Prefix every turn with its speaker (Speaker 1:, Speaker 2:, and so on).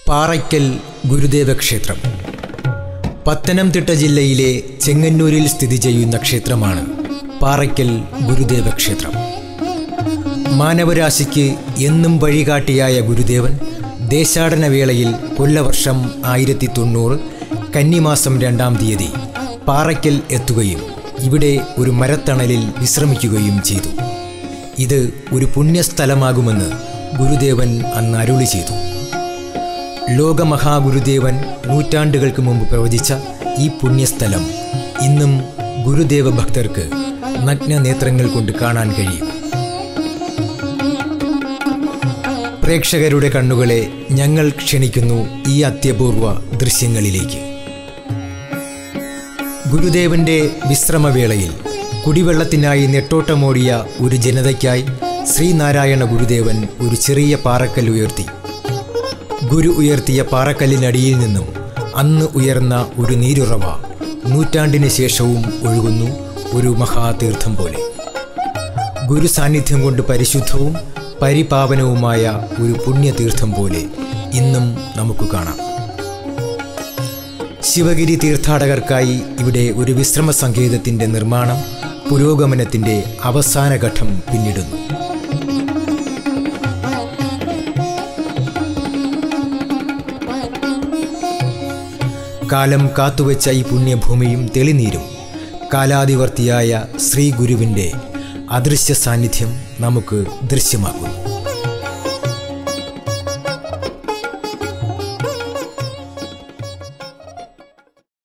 Speaker 1: പാറയ്ക്കൽ ഗുരുദേവ ക്ഷേത്രം പത്തനംതിട്ട ജില്ലയിലെ ചെങ്ങന്നൂരിൽ സ്ഥിതി ചെയ്യുന്ന ക്ഷേത്രമാണ് പാറയ്ക്കൽ ഗുരുദേവ ക്ഷേത്രം മാനവരാശിക്ക് എന്നും വഴികാട്ടിയായ ഗുരുദേവൻ ദേശാടന വേളയിൽ കൊല്ലവർഷം ആയിരത്തി തൊണ്ണൂറ് കന്നിമാസം രണ്ടാം തീയതി പാറയ്ക്കൽ എത്തുകയും ഇവിടെ ഒരു മരത്തണലിൽ വിശ്രമിക്കുകയും ചെയ്തു ഇത് ഒരു പുണ്യസ്ഥലമാകുമെന്ന് ഗുരുദേവൻ അന്ന് അരുളി ചെയ്തു ലോകമഹാഗുരുദേവൻ നൂറ്റാണ്ടുകൾക്ക് മുമ്പ് പ്രവചിച്ച ഈ പുണ്യസ്ഥലം ഇന്നും ഗുരുദേവ ഭക്തർക്ക് നഗ്നനേത്രങ്ങൾ കൊണ്ട് കാണാൻ കഴിയും പ്രേക്ഷകരുടെ കണ്ണുകളെ ഞങ്ങൾ ക്ഷണിക്കുന്നു ഈ അത്യപൂർവ ദൃശ്യങ്ങളിലേക്ക് ഗുരുദേവന്റെ വിശ്രമവേളയിൽ കുടിവെള്ളത്തിനായി നെട്ടോട്ടമോടിയ ഒരു ജനതയ്ക്കായി ശ്രീനാരായണ ഗുരുദേവൻ ഒരു ചെറിയ പാറക്കല്ല് ഉയർത്തി ഗുരു ഉയർത്തിയ പാറക്കല്ലിനടിയിൽ നിന്നും അന്ന് ഉയർന്ന ഒരു നീരുറവ നൂറ്റാണ്ടിന് ശേഷവും ഒഴുകുന്നു ഒരു മഹാതീർത്ഥം പോലെ ഗുരു സാന്നിധ്യം കൊണ്ട് പരിശുദ്ധവും പരിപാവനവുമായ ഒരു പുണ്യതീർത്ഥം പോലെ ഇന്നും നമുക്ക് കാണാം ശിവഗിരി തീർത്ഥാടകർക്കായി ഇവിടെ ഒരു വിശ്രമ സങ്കേതത്തിൻ്റെ നിർമ്മാണം പുരോഗമനത്തിൻ്റെ അവസാന ഘട്ടം പിന്നിടുന്നു കാലം കാത്തുവച്ച ഈ പുണ്യഭൂമിയും തെളിനീരും കാലാതിവർത്തിയായ ശ്രീ ഗുരുവിൻ്റെ അദൃശ്യ സാന്നിധ്യം നമുക്ക് ദൃശ്യമാക്കുന്നു